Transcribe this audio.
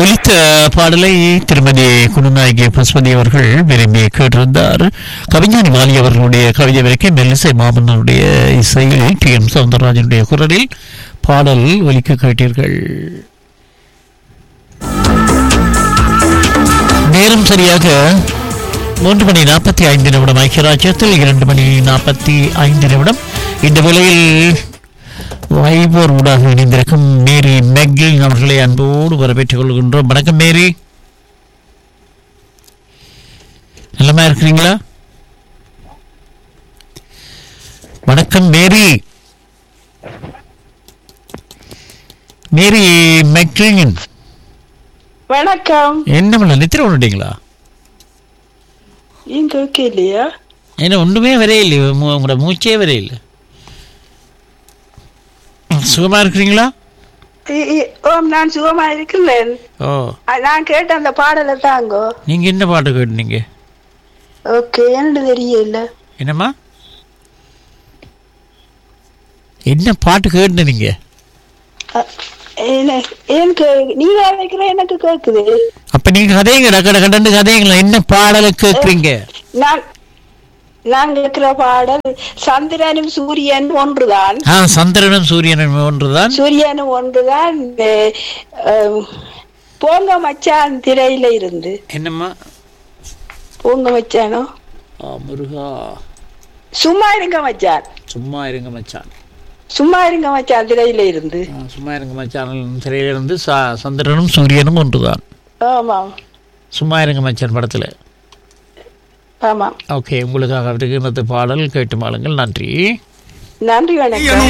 ஒலித்த பாடலை திருமதி குணநாயகி பசுபதி அவர்கள் விரும்பி கேட்டிருந்தார் கவிஞானி வாலி அவர்களுடைய கவிதை வரைக்கை மெல்லிசை மாமன்னருடைய இசையில் டி எம் சவுந்தரராஜனுடைய குரலில் பாடல் ஒலிக்க கேட்டீர்கள் நேரம் சரியாக மூன்று மணி நாற்பத்தி ஐந்து நிமிடம் ஐக்கியராஜ்யத்தில் இரண்டு மணி நாற்பத்தி ஐந்து நிமிடம் இந்த வேளையில் வைபோர் ஊடாக இணைந்திருக்கும் மேரி மெக்கில் அவர்களை அன்போடு வரவேற்றுக் கொள்கின்றோம் வணக்கம் மேரி நல்லமா இருக்கிறீங்களா வணக்கம் மேரி மேரி மெக்லின் வணக்கம் என்ன பண்ண நித்திர ஒன்றுட்டீங்களா இங்க ஓகே இல்லையா என்ன ஒன்றுமே வரையில்லை மு- உங்களோட மூச்சே வரையில்லை சுகமா இருக்கிறீங்களா இ- இ- ஓம் நான் சுகமா இருக்கிறேன் ஓ அ, நான் கேட்ட அந்த பாடலை தாங்கோ நீங்க என்ன பாட்டு கேட்டீங்க ஓகே எனக்கு தெரியல என்னம்மா என்ன பாட்டு கேட்டு நீங்க அ, என்ன- எனக்கு நீங்க வைக்கிற எனக்கு கேக்குது அப்ப நீங்க கதைங்க டக்கட கடந்து கதைங்களா என்ன பாடலை கேட்குறீங்க நான் நான் கேட்கிற பாடல் சந்திரனும் சூரியன் ஒன்றுதான் ஆ சந்திரனும் சூரியனும் ஒன்றுதான் சூரியனும் ஒன்றுதான் அ, அ, போங்க மச்சான் திரையில இருந்து என்னம்மா போங்க மச்சானோ ஆ முருகா சும்மா இருங்க மச்சான் சும்மா இருங்க மச்சான் சும்மா இருங்க மச்சான் திரையில இருந்து ஆ, சும்மா இருங்க மச்சான் திரையிலிருந்து ச- சந்திரனும் சூரியனும் ஒன்றுதான் ஆமாம் சும்மா இருங்க மச்சான் படத்துல ஆமாம் ஓகே உங்களுக்காக வருகின்றது பாடல் கேட்டு மாளுங்கள் நன்றி நன்றி வணக்கம்